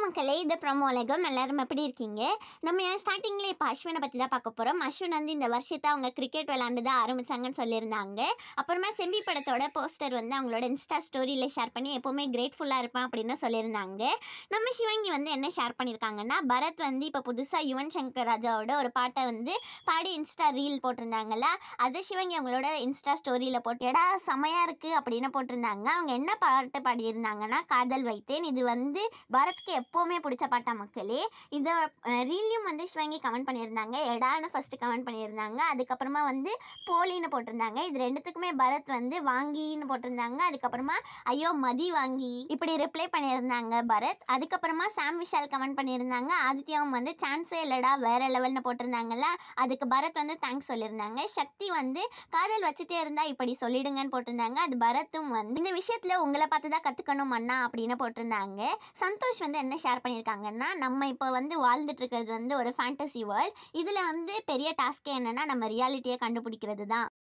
மக்களே இது ப்ரமோ உலகம் எல்லாரும் எப்படி இருக்கீங்க நம்ம ஸ்டார்டிங்ல இப்போ அஸ்வினை பற்றி தான் பார்க்க போகிறோம் அஸ்வின் வந்து இந்த வருஷத்தை அவங்க கிரிக்கெட் விளாண்டு தான் ஆரம்பிச்சாங்கன்னு சொல்லியிருந்தாங்க அப்புறமா செம்பி படத்தோட போஸ்டர் வந்து அவங்களோட இன்ஸ்டா ஸ்டோரியில் ஷேர் பண்ணி எப்போவுமே கிரேட்ஃபுல்லாக இருப்பான் அப்படின்னு சொல்லியிருந்தாங்க நம்ம சிவங்கி வந்து என்ன ஷேர் பண்ணியிருக்காங்கன்னா பரத் வந்து இப்போ புதுசாக யுவன் சங்கர் ராஜாவோட ஒரு பாட்டை வந்து பாடி இன்ஸ்டா ரீல் போட்டிருந்தாங்கல்ல அதை சிவங்கி அவங்களோட இன்ஸ்டா ஸ்டோரியில் போட்டு எடா செமையாக இருக்குது அப்படின்னு போட்டிருந்தாங்க அவங்க என்ன பாட்டு பாடியிருந்தாங்கன்னா காதல் வைத்தேன் இது வந்து பரத்க்கு எப்போவுமே பிடிச்ச பாட்டா மக்களே இதை ரீல்லையும் வந்து சிவங்கி கமெண்ட் பண்ணியிருந்தாங்க எடான்னு ஃபர்ஸ்ட் கமெண்ட் பண்ணியிருந்தாங்க அதுக்கப்புறமா வந்து போலின்னு போட்டிருந்தாங்க இது ரெண்டுத்துக்குமே பரத் வந்து வாங்கின்னு போட்டிருந்தாங்க அதுக்கப்புறமா ஐயோ மதி வாங்கி இப்படி ரிப்ளை பண்ணியிருந்தாங்க பரத் அதுக்கப்புறமா சாம் விஷால் கமெண்ட் பண்ணியிருந்தாங்க ஆதித்யாவும் வந்து சான்ஸே இல்லடா வேற லெவல்னு போட்டிருந்தாங்கல்ல அதுக்கு பரத் வந்து தேங்க்ஸ் சொல்லியிருந்தாங்க சக்தி வந்து காதல் வச்சுட்டே இருந்தா இப்படி சொல்லிடுங்கன்னு போட்டிருந்தாங்க அது பரத்தும் வந்து இந்த விஷயத்துல உங்களை பார்த்து தான் கத்துக்கணும் அண்ணா அப்படின்னு போட்டிருந்தாங்க சந்தோஷ் வந்து என்ன ஷேர் பண்ணியிருக்காங்கன்னா நம்ம இப்போ வந்து வாழ்ந்துட்டு இருக்கிறது வந்து ஒரு ஃபேண்டசி வேர்ல்ட் இதுல வந்து பெரிய டாஸ்கே என்னன்னா நம்ம ரியாலிட்டியை கண்டுபிடிக்கிறது தான்